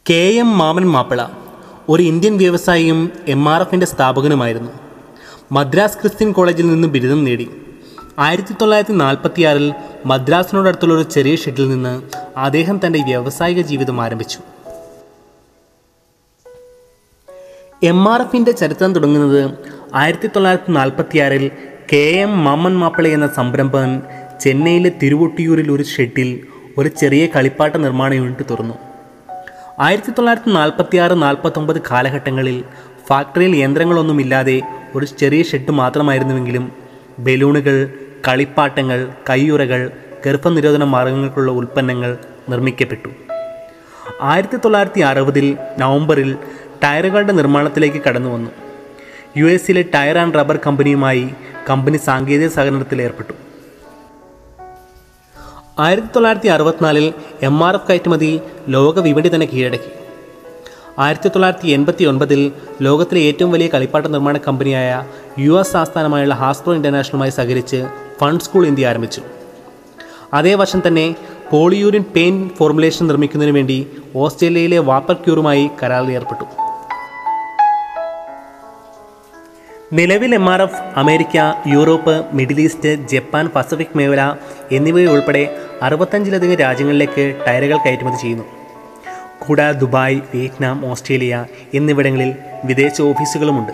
K M മാമൻ മാപ്പിള ഒരു Indian വ്യവസായിയും M R എഫിൻ്റെ സ്ഥാപകനുമായിരുന്നു മദ്രാസ് ക്രിസ്ത്യൻ കോളേജിൽ നിന്ന് ബിരുദം നേടി ആയിരത്തി തൊള്ളായിരത്തി നാൽപ്പത്തിയാറിൽ മദ്രാസിനോടടുത്തുള്ള ഒരു ചെറിയ ഷെഡിൽ നിന്ന് അദ്ദേഹം തൻ്റെ വ്യാവസായിക ജീവിതം ആരംഭിച്ചു എം ആർ എഫിൻ്റെ ചരിത്രം തുടങ്ങുന്നത് ആയിരത്തി തൊള്ളായിരത്തി നാൽപ്പത്തിയാറിൽ കെ എം മാമൻ മാപ്പിള എന്ന സംരംഭകൻ ചെന്നൈയിലെ തിരുവൊട്ടിയൂരിൽ ഒരു ഷെഡിൽ ഒരു ചെറിയ കളിപ്പാട്ട നിർമ്മാണ യൂണിറ്റ് തുറന്നു ആയിരത്തി തൊള്ളായിരത്തി നാൽപ്പത്തി ആറ് നാൽപ്പത്തൊമ്പത് കാലഘട്ടങ്ങളിൽ ഫാക്ടറിയിൽ യന്ത്രങ്ങളൊന്നുമില്ലാതെ ഒരു ചെറിയ ഷെഡ് മാത്രമായിരുന്നുവെങ്കിലും ബലൂണുകൾ കളിപ്പാട്ടങ്ങൾ കയ്യുറകൾ ഗർഭനിരോധന മാർഗങ്ങൾക്കുള്ള ഉൽപ്പന്നങ്ങൾ നിർമ്മിക്കപ്പെട്ടു ആയിരത്തി തൊള്ളായിരത്തി അറുപതിൽ നവംബറിൽ ടയറുകളുടെ നിർമ്മാണത്തിലേക്ക് കടന്നു വന്നു യു എസിലെ ടയർ ആൻഡ് റബ്ബർ കമ്പനിയുമായി കമ്പനി സാങ്കേതിക സഹകരണത്തിൽ ഏർപ്പെട്ടു ആയിരത്തി തൊള്ളായിരത്തി അറുപത്തിനാലിൽ എം ആർ എഫ് കയറ്റുമതി ലോക വിപണി തന്നെ കീഴടക്കി ആയിരത്തി തൊള്ളായിരത്തി എൺപത്തി ഒൻപതിൽ ലോകത്തിലെ ഏറ്റവും വലിയ കളിപ്പാട്ട നിർമ്മാണ കമ്പനിയായ യു എസ് ആസ്ഥാനമായുള്ള ഹാസ്പ്രോ ഇൻ്റർനാഷണലുമായി സഹകരിച്ച് ഫണ്ട് സ്കൂൾ ഇന്ത്യ ആരംഭിച്ചു അതേ വർഷം തന്നെ പോളിയൂരിൻ പെയിൻറ് ഫോർമുലേഷൻ നിർമ്മിക്കുന്നതിന് വേണ്ടി ഓസ്ട്രേലിയയിലെ വാപ്പർ ക്യൂറുമായി കരാറിൽ ഏർപ്പെട്ടു നിലവിൽ M R F America Europe Middle East Japan Pacific മേഖല എന്നിവയുൾപ്പെടെ അറുപത്തഞ്ചിലധികം രാജ്യങ്ങളിലേക്ക് ടയറുകൾ കയറ്റുമതി ചെയ്യുന്നു കൂടാതെ ദുബായ് വിയറ്റ്നാം ഓസ്ട്രേലിയ എന്നിവിടങ്ങളിൽ വിദേശ ഓഫീസുകളുമുണ്ട്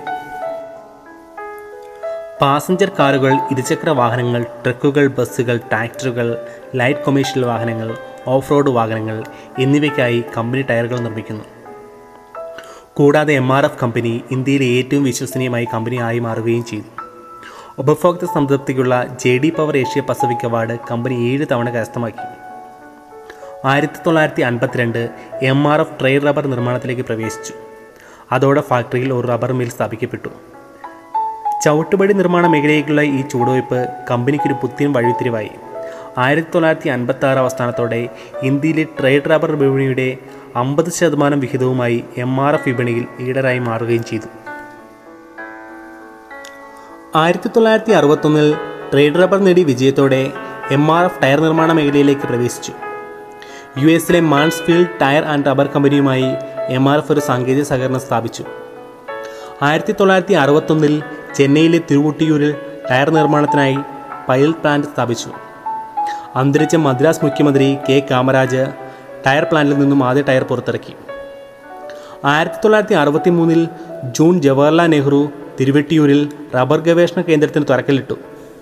പാസഞ്ചർ കാറുകൾ ഇരുചക്ര വാഹനങ്ങൾ ട്രക്കുകൾ ബസ്സുകൾ ട്രാക്ടറുകൾ ലൈറ്റ് കൊമേഴ്ഷ്യൽ വാഹനങ്ങൾ ഓഫ് റോഡ് വാഹനങ്ങൾ എന്നിവയ്ക്കായി കമ്പനി ടയറുകൾ നിർമ്മിക്കുന്നു കൂടാതെ എം ആർ എഫ് കമ്പനി ഇന്ത്യയിലെ ഏറ്റവും വിശ്വസനീയമായ കമ്പനി ആയി മാറുകയും ചെയ്തു ഉപഭോക്തൃ സംതൃപ്തിക്കുള്ള J D Power Asia Pacific award company ഏഴ് തവണ കരസ്ഥമാക്കി ആയിരത്തി തൊള്ളായിരത്തി അൻപത്തിരണ്ട് M R F tread rubber നിർമ്മാണത്തിലേക്ക് പ്രവേശിച്ചു അതോടെ ഫാക്ടറിയിൽ ഒരു റബ്ബർ മിൽ സ്ഥാപിക്കപ്പെട്ടു ചവിട്ടുപടി നിർമ്മാണ മേഖലയിലേക്കുള്ള ഈ ചുവടുവയ്പ് കമ്പനിക്കൊരു പുത്തിൻ വഴിത്തിരിവായി ആയിരത്തി തൊള്ളായിരത്തി അൻപത്തി ആറ് അവസാനത്തോടെ ഇന്ത്യയിലെ ട്രേഡ് റബ്ബർ വിപണിയുടെ അമ്പത് ശതമാനം വിഹിതവുമായി എം ആർ എഫ് വിപണിയിൽ ലീഡറായി മാറുകയും ചെയ്തു ആയിരത്തി തൊള്ളായിരത്തി അറുപത്തൊന്നിൽ ട്രേഡ് റബ്ബർ നേടി വിജയത്തോടെ എം ആർ എഫ് ടയർ നിർമ്മാണ മേഖലയിലേക്ക് പ്രവേശിച്ചു യു എസിലെ മാൻസ്ഫീൽഡ് ടയർ ആൻഡ് റബ്ബർ കമ്പനിയുമായി എം ആർ എഫ് ഒരു സാങ്കേതിക സഹകരണം സ്ഥാപിച്ചു ആയിരത്തി തൊള്ളായിരത്തി അറുപത്തൊന്നിൽ ചെന്നൈയിലെ തിരുവൊട്ടിയൂരിൽ ടയർ നിർമ്മാണത്തിനായി പൈലറ്റ് പ്ലാന്റ് സ്ഥാപിച്ചു അന്തരിച്ച മദ്രാസ് മുഖ്യമന്ത്രി കെ കാമരാജ് ടയർ പ്ലാന്റിൽ നിന്നും ആദ്യ ടയർ പുറത്തിറക്കി ആയിരത്തി തൊള്ളായിരത്തി അറുപത്തി മൂന്നിൽ ജൂൺ ജവഹർലാൽ നെഹ്റു തിരുവെട്ടിയൂരിൽ റബ്ബർ ഗവേഷണ കേന്ദ്രത്തിന് തുറക്കലിട്ടു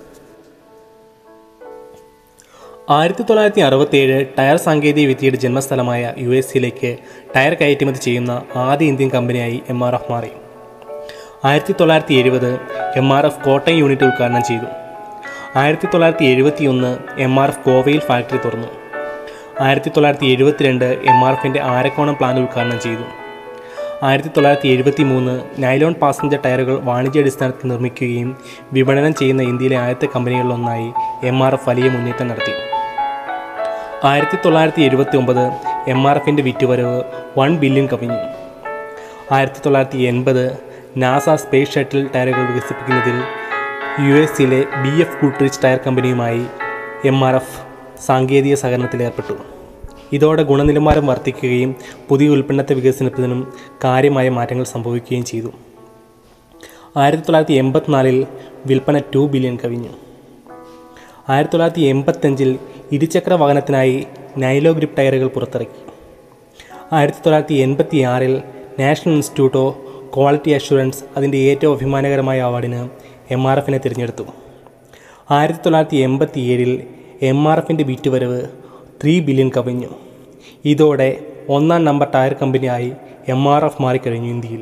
ആയിരത്തി തൊള്ളായിരത്തി അറുപത്തിയേഴ് ടയർ സാങ്കേതിക വിദ്യയുടെ ജന്മസ്ഥലമായ യു എസ് സിയിലേക്ക് ടയർ കയറ്റുമതി ചെയ്യുന്ന ആദ്യ ഇന്ത്യൻ കമ്പനിയായി എം ആർ എഫ് മാറി ആയിരത്തി തൊള്ളായിരത്തി എഴുപത് M R F Kottayam unit ഉദ്ഘാടനം ചെയ്തു ആയിരത്തി തൊള്ളായിരത്തി എഴുപത്തി ഒന്ന് എം ആർ എഫ് ഗോവയിൽ ഫാക്ടറി തുറന്നു ആയിരത്തി തൊള്ളായിരത്തി എഴുപത്തിരണ്ട് എം ആർ എഫിൻ്റെ ആരക്കോണം പ്ലാന്റ് ഉദ്ഘാടനം ചെയ്തു ആയിരത്തി തൊള്ളായിരത്തി എഴുപത്തി മൂന്ന് നൈലോൺ പാസഞ്ചർ ടയറുകൾ വാണിജ്യാടിസ്ഥാനത്തിൽ നിർമ്മിക്കുകയും വിപണനം ചെയ്യുന്ന ഇന്ത്യയിലെ ആദ്യത്തെ കമ്പനികളിലൊന്നായി എം ആർ എഫ് വലിയ മുന്നേറ്റം നടത്തി ആയിരത്തി തൊള്ളായിരത്തി എഴുപത്തി ഒമ്പത് എം ആർ എഫിൻ്റെ വിറ്റുവരവ് വൺ ബില്യൺ കവിഞ്ഞു ആയിരത്തി തൊള്ളായിരത്തി എൺപത് നാസ സ്പേസ് ഷട്ടിൽ ടയറുകൾ വികസിപ്പിക്കുന്നതിൽ യു എസിലെ ബി എഫ് ഗുഡ്രിച്ച് ടയർ കമ്പനിയുമായി എം ആർ എഫ് സാങ്കേതിക സഹകരണത്തിൽ ഏർപ്പെട്ടു ഇതോടെ ഗുണനിലവാരം വർദ്ധിക്കുകയും പുതിയ ഉൽപ്പന്നത്തെ വികസനത്തിനും കാര്യമായ മാറ്റങ്ങൾ സംഭവിക്കുകയും ചെയ്തു ആയിരത്തി തൊള്ളായിരത്തി എൺപത്തിനാലിൽ വിൽപ്പന ടു ബില്യൺ കവിഞ്ഞു ആയിരത്തി തൊള്ളായിരത്തി എൺപത്തഞ്ചിൽ ഇരുചക്ര വാഹനത്തിനായി നൈലോ ഗ്രിപ്പ് ടയറുകൾ പുറത്തിറക്കി ആയിരത്തി തൊള്ളായിരത്തി എൺപത്തി ആറിൽ National Institute of Quality Assurance അതിൻ്റെ ഏറ്റവും അഭിമാനകരമായ അവാർഡിന് എം ആർ എഫിനെ തിരഞ്ഞെടുത്തു ആയിരത്തി തൊള്ളായിരത്തി എൺപത്തി ഏഴിൽ എം ആർ എഫിൻ്റെ വിറ്റുവരവ് ത്രീ ബില്യൺ കവിഞ്ഞു ഇതോടെ ഒന്നാം നമ്പർ ടയർ കമ്പനിയായി എം ആർ എഫ് മാറിക്കഴിഞ്ഞു ഇന്ത്യയിൽ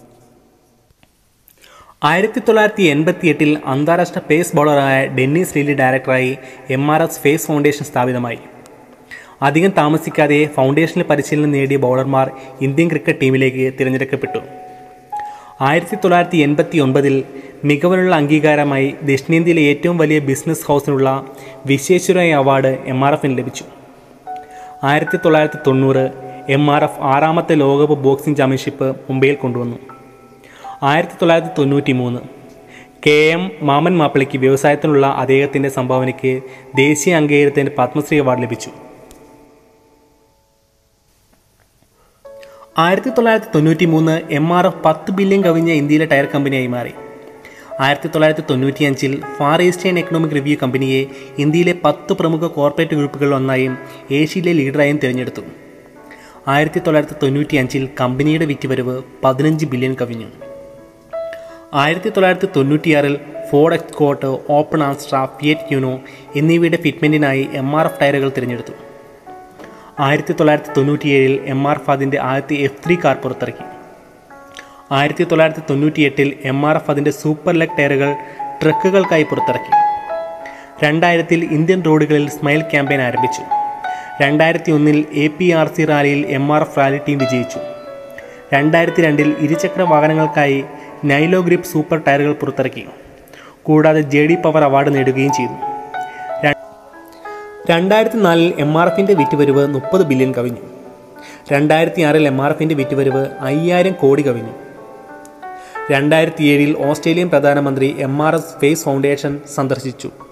ആയിരത്തി തൊള്ളായിരത്തി എൺപത്തി എട്ടിൽ അന്താരാഷ്ട്ര പേസ് ബോളറായ ഡെന്നിസ് ലീലി ഡയറക്ടറായി M R F pace foundation സ്ഥാപിതമായി അധികം താമസിക്കാതെ ഫൗണ്ടേഷനിൽ പരിശീലനം നേടിയ ബൗളർമാർ ഇന്ത്യൻ ക്രിക്കറ്റ് ടീമിലേക്ക് തിരഞ്ഞെടുക്കപ്പെട്ടു ആയിരത്തി തൊള്ളായിരത്തി എൺപത്തി ഒൻപതിൽ മികവിനുള്ള അംഗീകാരമായി ദക്ഷിണേന്ത്യയിലെ ഏറ്റവും വലിയ ബിസിനസ് ഹൗസിനുള്ള വിശ്വേശ്വരയ അവാർഡ് എം ആർ എഫിന് ലഭിച്ചു ആയിരത്തി തൊള്ളായിരത്തി തൊണ്ണൂറ് എം ആർ എഫ് ആറാമത്തെ ലോകകപ്പ് ബോക്സിംഗ് ചാമ്പ്യൻഷിപ്പ് മുംബൈയിൽ കൊണ്ടുവന്നു ആയിരത്തി തൊള്ളായിരത്തി തൊണ്ണൂറ്റി മൂന്ന് കെ എം മാമൻ മാപ്പിളയ്ക്ക് വ്യവസായത്തിനുള്ള അദ്ദേഹത്തിൻ്റെ സംഭാവനയ്ക്ക് ദേശീയ അംഗീകാരത്തിന് പത്മശ്രീ അവാർഡ് ലഭിച്ചു ആയിരത്തി തൊള്ളായിരത്തി തൊണ്ണൂറ്റി മൂന്ന് എം ആർ എഫ് പത്ത് ബില്യൺ കവിഞ്ഞ ഇന്ത്യയിലെ ടയർ കമ്പനിയായി മാറി ആയിരത്തി തൊള്ളായിരത്തി തൊണ്ണൂറ്റിയഞ്ചിൽ ഫാർ ഈസ്റ്റേൺ എക്കണോമിക് റിവ്യൂ കമ്പനിയെ ഇന്ത്യയിലെ പത്ത് പ്രമുഖ കോർപ്പറേറ്റ് ഗ്രൂപ്പുകളിൽ ഒന്നായും ഏഷ്യയിലെ ലീഡറായും തിരഞ്ഞെടുത്തു ആയിരത്തി തൊള്ളായിരത്തി തൊണ്ണൂറ്റിയഞ്ചിൽ കമ്പനിയുടെ വിറ്റുവരവ് പതിനഞ്ച് ബില്യൺ കവിഞ്ഞു ആയിരത്തി തൊള്ളായിരത്തി തൊണ്ണൂറ്റിയാറിൽ Ford Escort Opel Astra Fiat Uno എന്നിവയുടെ ഫിറ്റ്മെൻറ്റിനായി എം ആർ എഫ് ടയറുകൾ തിരഞ്ഞെടുത്തു ആയിരത്തി തൊള്ളായിരത്തി തൊണ്ണൂറ്റിയേഴിൽ എം ആർ എഫ് അതിൻ്റെ ആദ്യത്തെ എഫ് ത്രീ കാർ പുറത്തിറക്കി ആയിരത്തി തൊള്ളായിരത്തി തൊണ്ണൂറ്റിയെട്ടിൽ എം ആർ എഫ് അതിൻ്റെ സൂപ്പർ ലെഗ് ടയറുകൾ ട്രക്കുകൾക്കായി പുറത്തിറക്കി രണ്ടായിരത്തിൽ ഇന്ത്യൻ റോഡുകളിൽ സ്മൈൽ ക്യാമ്പയിൻ ആരംഭിച്ചു രണ്ടായിരത്തി ഒന്നിൽ എ പി ആർ സി റാലിയിൽ M R F rally team വിജയിച്ചു രണ്ടായിരത്തി രണ്ടിൽ ഇരുചക്ര വാഹനങ്ങൾക്കായി നൈലോ ഗ്രിപ്പ് സൂപ്പർ ടയറുകൾ പുറത്തിറക്കി കൂടാതെ ജെ ഡി പവർ അവാർഡ് നേടുകയും ചെയ്തു രണ്ടായിരത്തി നാലിൽ എം ആർ എഫിൻ്റെ വിറ്റുവരവ് മുപ്പത് ബില്യൺ കവിഞ്ഞു രണ്ടായിരത്തി ആറിൽ എം ആർ എഫിൻ്റെ വിറ്റുവരവ് അയ്യായിരം കോടി കവിഞ്ഞു രണ്ടായിരത്തി ഏഴിൽ ഓസ്ട്രേലിയൻ പ്രധാനമന്ത്രി M R F pace foundation സന്ദർശിച്ചു